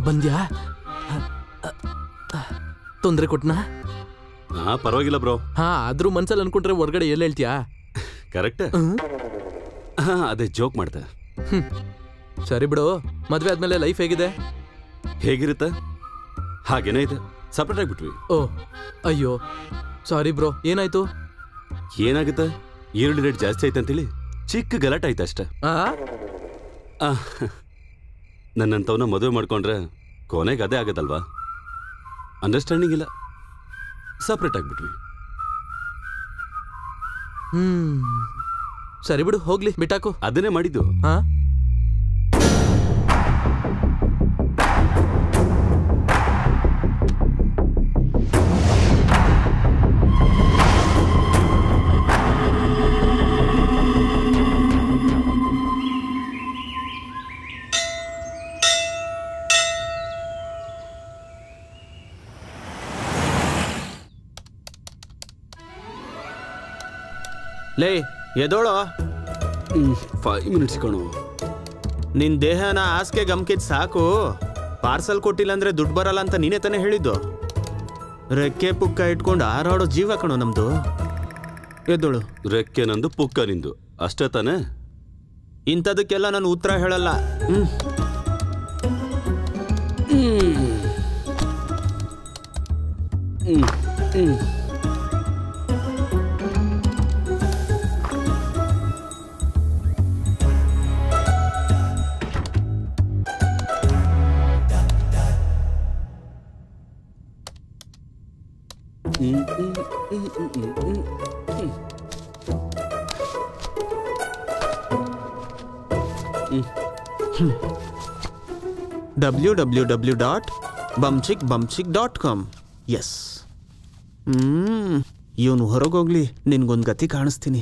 ಬಂದ್ಯಾ ತೊಂದರೆ ಕೊಟ್ನಾ ಹಾ ಪರವಾಗಿಲ್ಲ ಬ್ರೋ ಹಾ ಆದ್ರೂ ಮನ್ಸಲ್ಲಿ ಅನ್ಕೊಂಡ್ರೆ ಹೊರ್ಗಡೆ ಎಲ್ಲಿ ಹೇಳ್ತೀಯಾ ಕರೆಕ್ಟ್ ಹಾ ಅದೇ ಜೋಕ್ ಮಾಡ್ದೆ ಹ್ಮ್. ಸರಿ ಬಿಡು ಮದ್ವೆ ಆದ್ಮೇಲೆ ಲೈಫ್ ಹೇಗಿದೆ ಹೇಗಿರುತ್ತೆ ಹಾಗೇನೇ ಇದೆ ಸಪ್ರೇಟ್ ಆಗ್ಬಿಟ್ವಿ ಓ ಅಯ್ಯೋ ಸಾರಿ ಬ್ರೋ ಏನಾಯ್ತು ಏನಾಗುತ್ತೆ ಈರುಳ್ಳಿ ರೇಟ್ ಜಾಸ್ತಿ ಆಯ್ತು ಅಂತೇಳಿ ಚಿಕ್ಕ ಗಲಾಟೆ ಆಯ್ತು ಅಷ್ಟೇ ಆ ಆ, ನನ್ನಂತವನ್ನ ಮದುವೆ ಮಾಡ್ಕೊಂಡ್ರೆ ಕೊನೆಗೆ ಅದೇ ಆಗದಲ್ವಾ ಅಂಡರ್ಸ್ಟ್ಯಾಂಡಿಂಗ್ ಇಲ್ಲ ಸಪ್ರೇಟ್ ಆಗ್ಬಿಟ್ವಿ ಹ್ಮ್ ಸರಿ ಬಿಡು ಹೋಗ್ಲಿ ಬಿಟ್ಟಾಕು ಅದನ್ನೇ ಮಾಡಿದ್ದು ಹಾ ಲೇ ಎದೋಳೋ ಫೈವ್ ಮಿನಿಟ್ಸ್ ಕಣು ನಿನ್ ದೇಹನ ಹಾಸಿಗೆ ಗಮ್ಕಿದ್ ಸಾಕು ಪಾರ್ಸಲ್ ಕೊಟ್ಟಿಲ್ಲ ಅಂದ್ರೆ ದುಡ್ಡು ಬರಲ್ಲ ಅಂತ ನೀನೇ ತಾನೇ ಹೇಳಿದ್ದು ರೆಕ್ಕೆ ಪುಕ್ಕ ಇಟ್ಕೊಂಡು ಹಾರಾಡೋ ಜೀವ ಕಣೋ ನಮ್ದು ಎದ್ದೋಳು ರೆಕ್ಕೆ ನಂದು ಪುಕ್ಕ ನಿಂದು ಅಷ್ಟೇ ತಾನೇ ಇಂಥದಕ್ಕೆಲ್ಲ ನಾನು ಉತ್ತರ ಹೇಳಲ್ಲ hmm W W W dot ಬಂಚಿಕ್ ಬಂಚಿಕ್ ಡಾಟ್ ಕಾಮ್ ಎಸ್ ಹ್ಮ್ ಇವನು ಹೊರಗೋಗ್ಲಿ ನಿನ್ಗೊಂದು ಗತಿ ಕಾಣಿಸ್ತೀನಿ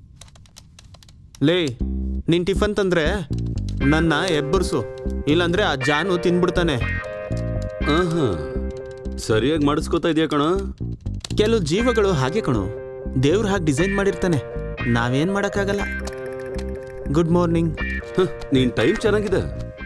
ಲೇ ನಿನ್ ಟಿಫನ್ ತಂದ್ರೆ ನನ್ನ ಎಬ್ಬರ್ಸು ಇಲ್ಲಾಂದ್ರೆ ಆ ಜಾನು ತಿನ್ಬಿಡ್ತಾನೆ ಆಹಾ ಸರಿಯಾಗಿ ಮಾಡಿಸ್ಕೋತಾ ಇದೆಯಾ ಕಣ ಕೆಲವು ಜೀವಗಳು ಹಾಗೆ ಕಣು ದೇವ್ರು ಹಾಗೆ ಡಿಸೈನ್ ಮಾಡಿರ್ತಾನೆ ನಾವೇನ್ ಮಾಡಕ್ಕಾಗಲ್ಲ ಗುಡ್ ಮಾರ್ನಿಂಗ್ ನೀನ್ ಟೈಮ್ ಚೆನ್ನಾಗಿದೆ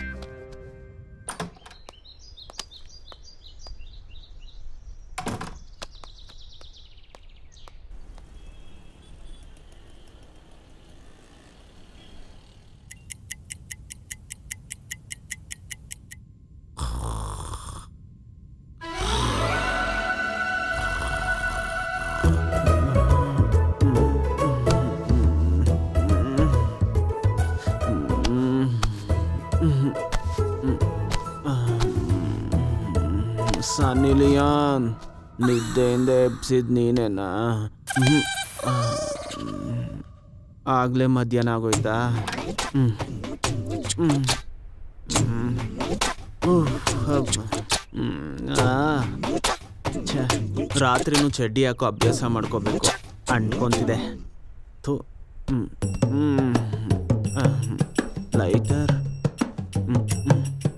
ಸನ್ನಿಲಿಯಾನ್ ನಿದ್ದೆಯಿಂದ ಎಬ್ಸಿದ್ ನೀನೇನಾ ಹ್ಮ್. ಆ, ಹ್ಮ್. ಆಗ್ಲೇ ಮಧ್ಯಾಹ್ನ ಆಗೋಯ್ತಾ ಹ್ಮ್. ಹ್ಮ್. ಹ್ಮ್. ಉಫ್, ಹಬ್ಬ. ಹ್ಮ್. ಆ. ಛೆ, ರಾತ್ರಿನೂ ಚಡ್ಡಿ ಹಾಕೋ ಅಭ್ಯಾಸ ಮಾಡ್ಕೋಬೇಕು ಅಂಟ್ಕೊಂತಿದೆ ಥು ಹ್ಮ್. ಹ್ಮ್. ಆ, ಹ್ಮ್. ಲೈಟರ್ ಹ್ಮ್. ಹ್ಮ್.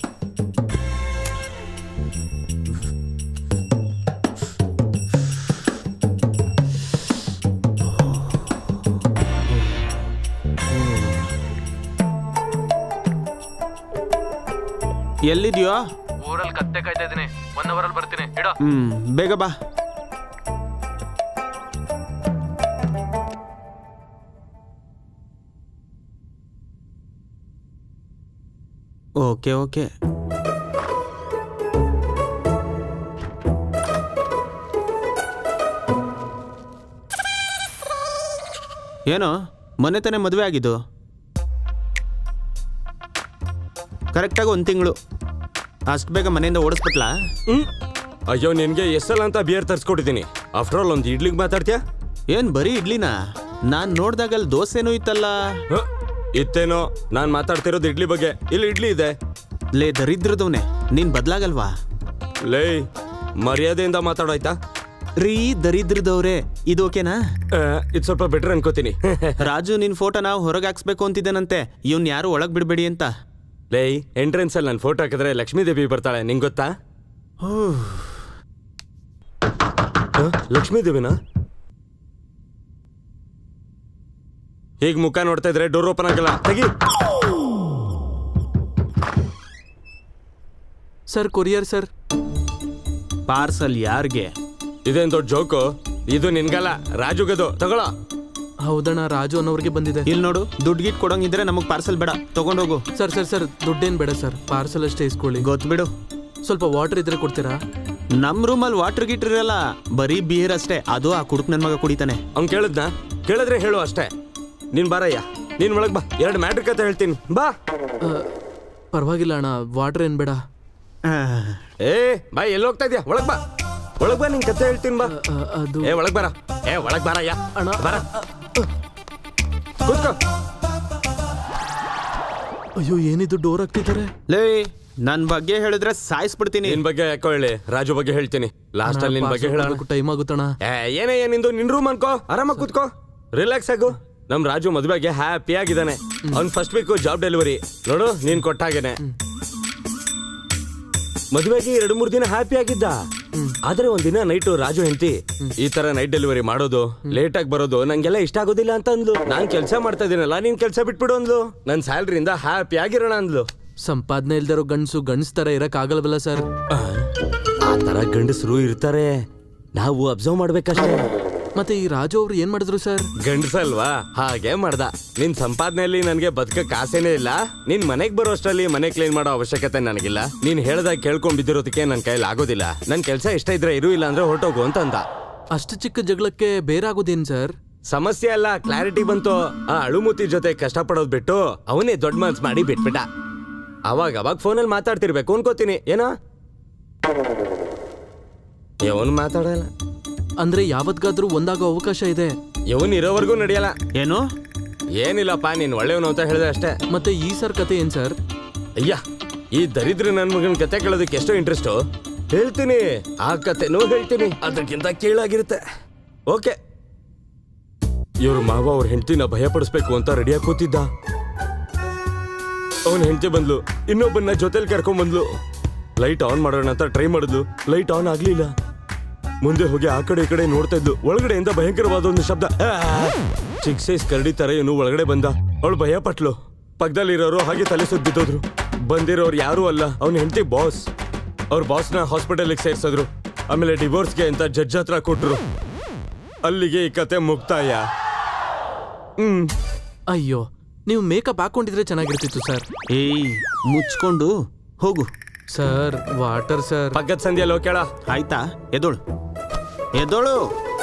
ಎಲ್ಲಿದ್ಯೋ ಊರಲ್ಲಿ ಕತ್ತೆ ಕಾಯ್ತಾ ಇದೀನಿ ಒನ್ ಅವರ್ ಅಲ್ಲಿ ಬರ್ತೀನಿ ಇಡೋ ಹ್ಮ್ ಬೇಗ ಬಾ ಓಕೆ ಓಕೆ ಏನೋ ಮೊನ್ನೆ ತಾನೇ ಮದುವೆ ಆಗಿದ್ದು ಕರೆಕ್ಟಾಗಿ ಒಂದು ತಿಂಗಳು ಅಷ್ಟು ಬೇಗ ಮನೆಯಿಂದ ಓಡಿಸ್ಬಿಟ್ಲಾ ಹ್ಮ್ ಅಯ್ಯೋ ನಿನ್ಗೆ ಎಷ್ಟಲ್ಲ ಅಂತ ಬಿಯರ್ ತರ್ಸ್ಕೊಟ್ಟಿದ್ದೀನಿ ಆಫ್ಟರ್ ಆಲ್ ಒಂದು ಇಡ್ಲಿಗೆ ಮಾತಾಡ್ತೀಯಾ ಏನ್ ಬರೀ ಇಡ್ಲಿನಾ ನಾನ್ ನೋಡ್ದಾಗ ಅಲ್ಲಿ ದೋಸೆನೂ ಇತ್ತಲ್ಲ ಹ? ಇತ್ತೇನೋ ನಾನ್ ಮಾತಾಡ್ತಿರೋದು ಇಡ್ಲಿ ಬಗ್ಗೆ ಇಲ್ಲಿ ಇಡ್ಲಿ ಇದೆ ಲೇ ದರಿದ್ರದವ್ನೆ ನೀನ್ ಬದ್ಲಾಗಲ್ವಾ ಲೇ ಮರ್ಯಾದೆಯಿಂದ ಮಾತಾಡೋಯ್ತಾ ರೀ ದರಿದ್ರದವ್ರೆ ಇದು ಓಕೆನಾ ಇದು ಸ್ವಲ್ಪ ಬೆಟರ್ ಅನ್ಕೋತೀನಿ ರಾಜು ನಿನ್ ಫೋಟೋನ ಹೊರಗೆ ಹಾಕ್ಸ್ಬೇಕು ಅಂತಿದ್ದೇನಂತೆ ಇವ್ನ್ ಯಾರು ಒಳಗ್ ಬಿಡ್ಬೇಡಿ ಅಂತ ಲೇ ಎಂಟ್ರೆನ್ಸ್ ಅಲ್ಲಿ ನಾನು ಫೋಟೋ ಹಾಕಿದ್ರೆ ಲಕ್ಷ್ಮೀ ದೇವಿ ಬರ್ತಾಳೆ ನಿಂಗೆ ಗೊತ್ತಾ ಹ? ಲಕ್ಷ್ಮೀ ದೇವಿನಾ ಈಗ ಮುಖ ನೋಡ್ತಾ ಇದ್ರೆ ಡೋರ್ ಓಪನ್ ಆಗಲ್ಲ ತೆಗಿ ಸರ್ ಕೊರಿಯರ್ ಸರ್ ಪಾರ್ಸಲ್ ಯಾರಿಗೆ ಇದೇನ್ ದೊಡ್ಡ ಜೋಕು ಇದು ನಿನ್ಗಲ್ಲ ರಾಜುಗದು ತಗೊಳ್ಳೋ ಹೌದಣ್ಣ ರಾಜು ಅನ್ನೋರಿಗೆ ಬಂದಿದೆ ಇಲ್ಲಿ ನೋಡು ದುಡ್ಡು ಗಿಟ್ ಕೊಡೋಂಗಿದ್ರೆ ನಮಗ್ ಪಾರ್ಸಲ್ ಬೇಡ ತಗೊಂಡೋಗು ಸರ್ ಸರ್ ಸರ್ ದುಡ್ಡೇನು ಬೇಡ ಸರ್ ಪಾರ್ಸಲ್ ಅಷ್ಟೇ ಇಸ್ಕೊಳ್ಳಿ ಗೊತ್ತು ಸ್ವಲ್ಪ ವಾಟರ್ ಇದ್ರೆ ಕೊಡ್ತೀರಾ ನಮ್ ರೂಮಲ್ಲಿ ವಾಟರ್ ಗೀಟರ್ ಇರಲ್ಲ ಬರೀ ಬೀರ್ ಅಷ್ಟೇ ಅದು ಆ ಕುಡುಕ್ ನನ್ ಮಗ ಕುಡಿತಾನೆ ಅವ್ನ್ ಕೇಳಿದ್ನ ಕೇಳಿದ್ರೆ ಹೇಳು ಅಷ್ಟೇ ನೀನ್ ಬಾರಯ್ಯ ನೀನ್ ಒಳಗ್ ಬಾ ಎರಡು ಮ್ಯಾಟ್ರ್ ಕತೆ ಹೇಳ್ತೀನಿ ಬಾ ಆ, ಪರವಾಗಿಲ್ಲ ಅಣ್ಣ ವಾಟರ್ ಏನು ಬೇಡ ಏ ಬಾ ಎಲ್ಲಿ ಹೋಗ್ತಾ ಇದ್ಯಾ ಒಳಗ್ ಬಾ ಒಳಗ್ ಬಾ ನಿನ್ ಕತೆ ಹೇಳ್ತೀನಿ ಬಾ ಆ, ಅದು ಏ ಒಳಗ್ ಬಾರ ಏ ಒಳಗ್ ಬಾರಯ್ಯ ಅಣ್ಣ ಬಾರ ಕೂತ್ಕೋ ಅಯ್ಯೋ ಏನಿದು ಡೋರ್ ಹಾಕ್ತಿದ್ದಾರೆ ಲೇ ನನ್ ಬಗ್ಗೆ ಹೇಳಿದ್ರೆ ಸಾಯಿಸ್ಬಿಡ್ತೀನಿ ನಿನ್ ಬಗ್ಗೆ ಯಾಕೋ ಹೇಳಿ ರಾಜು ಬಗ್ಗೆ ಹೇಳ್ತೀನಿ ಲಾಸ್ಟ್ ಅಲ್ಲಿ ನಿನ್ ಬಗ್ಗೆ ಹೇಳೋಣ ಟೈಮ್ ಆಗುತ್ತಣ್ಣ ಏ ಏನೇ ಏನಿಂದು ನಿನ್ ರೂಮ್ ಅನ್ಕೋ ಆರಾಮಾಗಿ ಕೂತ್ಕೋ ರಿಲ್ಯಾಕ್ಸ್ ಆಗು ನಮ್ ರಾಜು ಮದುವೆಗೆ ಹ್ಯಾಪಿ ಆಗಿದ್ದಾನೆ ಅವ್ನ್ ಫಸ್ಟ್ ವೀಕ್ ಜಾಬ್ ಡೆಲಿವರಿ ನೋಡು ನೀನ್ ಕೊಟ್ಟಾಗೇನೆ ಮದುವೆಗೆ ಎರಡು ಮೂರು ದಿನ ಹ್ಯಾಪಿ ಆಗಿದ್ದ ಆದ್ರೆ ಒಂದಿನ ನೈಟ್ ರಾಜು ಹೆಂಡತಿ ಈ ತರ ನೈಟ್ ಡೆಲಿವರಿ ಮಾಡೋದು ಲೇಟ್ ಆಗಿ ಬರೋದು ನಂಗೆಲ್ಲ ಇಷ್ಟ ಆಗೋದಿಲ್ಲ ಅಂತ ಅಂದ್ಲು ನಾನ್ ಕೆಲಸ ಮಾಡ್ತಾ ಇದೀನಲ್ಲ ನೀನ್ ಕೆಲಸ ಬಿಟ್ಬಿಡು ಅಂದ್ಲು ನನ್ ಸ್ಯಾಲ್ರಿಯಿಂದ ಹ್ಯಾಪಿ ಆಗಿರೋಣ ಅಂದ್ಲು ಸಂಪಾದನೆ ಇಲ್ದಿರೋ ಗಂಡಸು ಗಂಡ್ಸ್ ತರ ಇರಕ್ ಆಗಲ್ವಲ್ಲ ಸರ್ ಆ ತರ ಗಂಡಸರು ಇರ್ತಾರೆ ನಾವು ಅಬ್ಸರ್ವ್ ಮಾಡ್ಬೇಕಷ್ಟೇ ಮತ್ತೆ ಈ ರಾಜು ಅವ್ರು ಏನ್ ಮಾಡಿದ್ರು ಸರ್ ಗಂಡಸಲ್ವಾ ಹಾಗೆ ಮಾಡ್ದ ನಿನ್ ಸಂಪಾದನೆಯಲ್ಲಿ ನನ್ಗೆ ಬದುಕಕ್ ಆಸೆನೇ ಇಲ್ಲ ನೀನ್ ಮನೆಗ್ ಬರೋ ಅಷ್ಟರಲ್ಲಿ ಮನೆ ಕ್ಲೀನ್ ಮಾಡೋ ಅವಶ್ಯಕತೆ ನನಗಿಲ್ಲ ನೀನ್ ಹೇಳ್ದಾಗ ಕೇಳ್ಕೊಂಡ್ ಬಿದ್ದಿರೋದಕ್ಕೆ ನನ್ ಕೈಲಿ ಆಗೋದಿಲ್ಲ ನನ್ ಕೆಲ್ಸ ಇಷ್ಟ ಇದ್ರೆ ಇರು ಇಲ್ಲ ಅಂದ್ರೆ ಹೊರಟೋಗು ಅಂತ ಅಂದ ಅಷ್ಟು ಚಿಕ್ಕ ಜಗಳಕ್ಕೆ ಬೇರಾಗೋದೇನ್ ಸರ್ ಸಮಸ್ಯೆ ಅಲ್ಲ ಕ್ಲಾರಿಟಿ ಬಂತು ಆ ಅಳುಮೂತಿ ಜೊತೆ ಕಷ್ಟಪಡೋದ್ ಬಿಟ್ಟು ಅವನೇ ದೊಡ್ಡ ಮನ್ಸ್ ಮಾಡಿ ಬಿಟ್ಬಿಟ್ಟ ಅವಾಗ ಅವಾಗ ಫೋನಲ್ಲಿ ಮಾತಾಡ್ತಿರ್ಬೇಕು ಅನ್ಕೋತೀನಿ ಏನೋ ಇವನ್ ಮಾತಾಡಲ್ಲ ಅಂದ್ರೆ ಯಾವತ್ಗಾದ್ರೂ ಒಂದಾಗೋ ಅವಕಾಶ ಇದೆ ಇವನ್ ಇರೋವರೆಗೂ ನಡೆಯಲ್ಲ ಏನು ಏನಿಲ್ಲಪ್ಪ ನೀನ್ ಒಳ್ಳೆಯವನು ಅಂತ ಹೇಳಿದೆ ಅಷ್ಟೇ ಮತ್ತೆ ಈ ಸರ್ ಕತೆ ಏನ್ ಸರ್ ಅಯ್ಯ ಈ ದರಿದ್ರ ನನ್ ಮಗನ ಕತೆ ಕೇಳೋದಕ್ಕೆ ಎಷ್ಟೋ ಇಂಟ್ರೆಸ್ಟು ಹೇಳ್ತೀನಿ ಆ ಕತೆನೂ ಹೇಳ್ತೀನಿ ಅದಕ್ಕಿಂತ ಕೀಳಾಗಿರುತ್ತೆ ಓಕೆ ಇವ್ರ ಮಾವ ಅವ್ರ ಹೆಂಡತಿನ ಭಯಪಡಿಸ್ಬೇಕು ಅಂತ ರೆಡಿಯಾಗಿ ಕೂತಿದ್ದ ಅವನ ಹೆಂಡತಿ ಬಂದ್ಲು ಇನ್ನೊಬ್ಬನ್ನ ಜೊತೆಲಿ ಕರ್ಕೊಂಡ್ ಬಂದ್ಲು ಲೈಟ್ ಆನ್ ಮಾಡೋಣ ಅಂತ ಟ್ರೈ ಮಾಡಿದ್ಲು ಲೈಟ್ ಆನ್ ಆಗ್ಲಿಲ್ಲ ಮುಂದೆ ಹೋಗಿ ಆ ಕಡೆ ಈ ಕಡೆ ನೋಡ್ತಾ ಇದ್ಲು ಒಳಗಡೆಯಿಂದ ಭಯಂಕರವಾದ ಒಂದು ಶಬ್ದ ಆ! ಚಿಕ್ಕ ಸೈಜ್ ಕರಡಿ ತರ ಇವನು ಒಳಗಡೆ ಬಂದ ಅವಳು ಭಯ ಪಟ್ಲು ಪಕ್ಕದಲ್ಲಿರೋರು ಹಾಗೆ ತಲೆ ಸುತ್ತ ಬಿದ್ದೋದ್ರು ಬಂದಿರೋರು ಯಾರೂ ಅಲ್ಲ ಅವನ ಹೆಂಡತಿ ಬಾಸ್ ಅವ್ರ ಬಾಸ್ನ ಹಾಸ್ಪಿಟಲ್ಗೆ ಸೇರ್ಸಿದ್ರು ಆಮೇಲೆ ಡಿವೋರ್ಸ್ಗೆ ಅಂತ ಜಡ್ಜ್ ಹತ್ರ ಕೊಟ್ರು ಅಲ್ಲಿಗೆ ಈ ಕತೆ ಮುಕ್ತಾಯ ಹ್ಮ್ ಅಯ್ಯೋ ನೀವು ಮೇಕಪ್ ಹಾಕೊಂಡಿದ್ರೆ ಚೆನ್ನಾಗಿರ್ತಿತ್ತು ಸರ್ ಏಯ್ ಮುಚ್ಕೊಂಡು ಹೋಗು ಸರ್ ವಾಟರ್ ಸರ್ ಪಕ್ಕದ ಸಂಧಿಯಲ್ಲಿ ಹೋಗ್ ಕೇಳ ಆಯ್ತಾ ಎದೋಳು ಎದೋಳು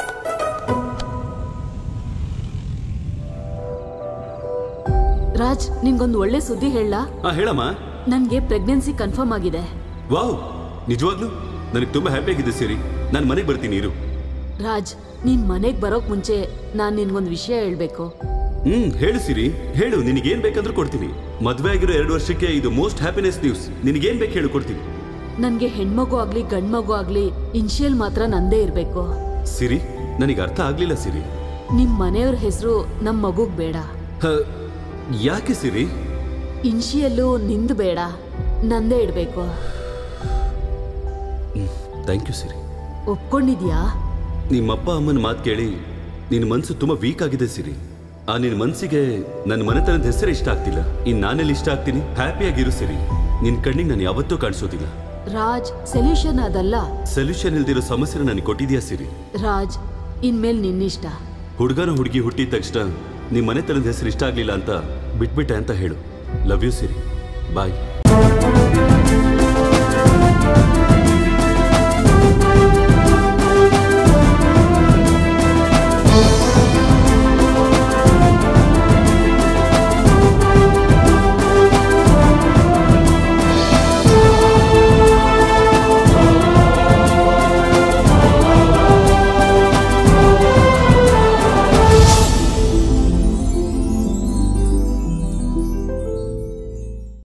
ರಾಜ್ ನಿನ್ಗೊಂದು ಒಳ್ಳೆ ಸುದ್ದಿ ಹೇಳ ಹಾ ಹೇಳಮ್ಮ ನನ್ಗೆ ಪ್ರೆಗ್ನೆನ್ಸಿ ಕನ್ಫರ್ಮ್ ಆಗಿದೆ ವಾವ್ ನಿಜವಾಗ್ಲೂ ನನಗೆ ತುಂಬಾ ಹ್ಯಾಪಿ ಆಗಿದೆ ಸಿರಿ ನಾನು ಮನೆಗೆ ಬರ್ತೀನಿ ಇರು ರಾಜ್ ನೀನ್ ಮನೆಗ್ ಬರೋಕ್ ಮುಂಚೆ ನಾನ್ ನಿನ್ಗೊಂದು ವಿಷಯ ಹೇಳ್ಬೇಕು ಹ್ಮ್ ಹೇಳು ಸಿರಿ ಹೇಳು ನಿನಗೇನ್ ಬೇಕಂದ್ರೂ ಕೊಡ್ತೀನಿ ಮದ್ವೆ ಆಗಿರೋ ಎರಡು ವರ್ಷಕ್ಕೆ ಇದು ಮೋಸ್ಟ್ ಹ್ಯಾಪಿನೆಸ್ ನ್ಯೂಸ್ ನಿನಗೇನ್ ಬೇಕು ಹೇಳು ಕೊಡ್ತೀನಿ ನನ್ಗೆ ಹೆಣ್ಮಗು ಆಗ್ಲಿ ಗಂಡ್ಮಗು ಆಗ್ಲಿ ಇನ್ಶಿಯಲ್ ಮಾತ್ರ ನಂದೇ ಇರ್ಬೇಕು ಸಿರಿ ನನಗೆ ಅರ್ಥ ಆಗ್ಲಿಲ್ಲ ಸಿರಿ ನಿಮ್ ಮನೆಯವ್ರ ಹೆಸರು ನಮ್ ಮಗುಗ್ ಬೇಡ ಹ, ಯಾಕೆ ಸಿರಿ ಇನ್ಶಿಯಲ್ಲು ನಿಂದು ಬೇಡ ನಂದೇ ಇಡ್ಬೇಕು ಥ್ಯಾಂಕ್ ಯು ಸಿರಿ ಒಪ್ಕೊಂಡಿದ್ಯಾ ನಿಮ್ಮಪ್ಪ ಅಮ್ಮನ ಮಾತು ಕೇಳಿ ನಿನ್ನ ಮನಸ್ಸು ತುಂಬಾ ವೀಕ್ ಆಗಿದೆ ಸಿರಿ ಆ ನಿನ್ನ ಮನಸ್ಸಿಗೆ ನನ್ನ ಮನೆತನದ ಹೆಸರೇ ಇಷ್ಟ ಆಗ್ತಿಲ್ಲ ಇನ್ ನಾನೆಲ್ಲಿ ಇಷ್ಟ ಆಗ್ತೀನಿ ಹ್ಯಾಪಿಯಾಗಿರು ಸಿರಿ ನಿನ್ ಕಣ್ಣಿಗೆ ನಾನು ಯಾವತ್ತೂ ಕಾಣಿಸೋದಿಲ್ಲ ರಾಜ್ ಸೊಲ್ಯೂಷನ್ ಅದಲ್ಲ ಸೊಲ್ಯೂಷನ್ ಇಲ್ದಿರೋ ಸಮಸ್ಯೆ ನನಗೆ ಕೊಟ್ಟಿದ್ಯಾ ಸಿರಿ ರಾಜ್ ಇನ್ಮೇಲ್ ನಿನ್ನಿಷ್ಟ ಹುಡುಗನ ಹುಡುಗಿ ಹುಟ್ಟಿದ ತಕ್ಷಣ ನಿಮ್ಮ ಮನೆತನದ ಹೆಸರು ಇಷ್ಟ ಆಗ್ಲಿಲ್ಲ ಅಂತ ಬಿಟ್ಬಿಟ್ಟೆ ಅಂತ ಹೇಳು ಲವ್ ಯು ಸಿರಿ ಬಾಯ್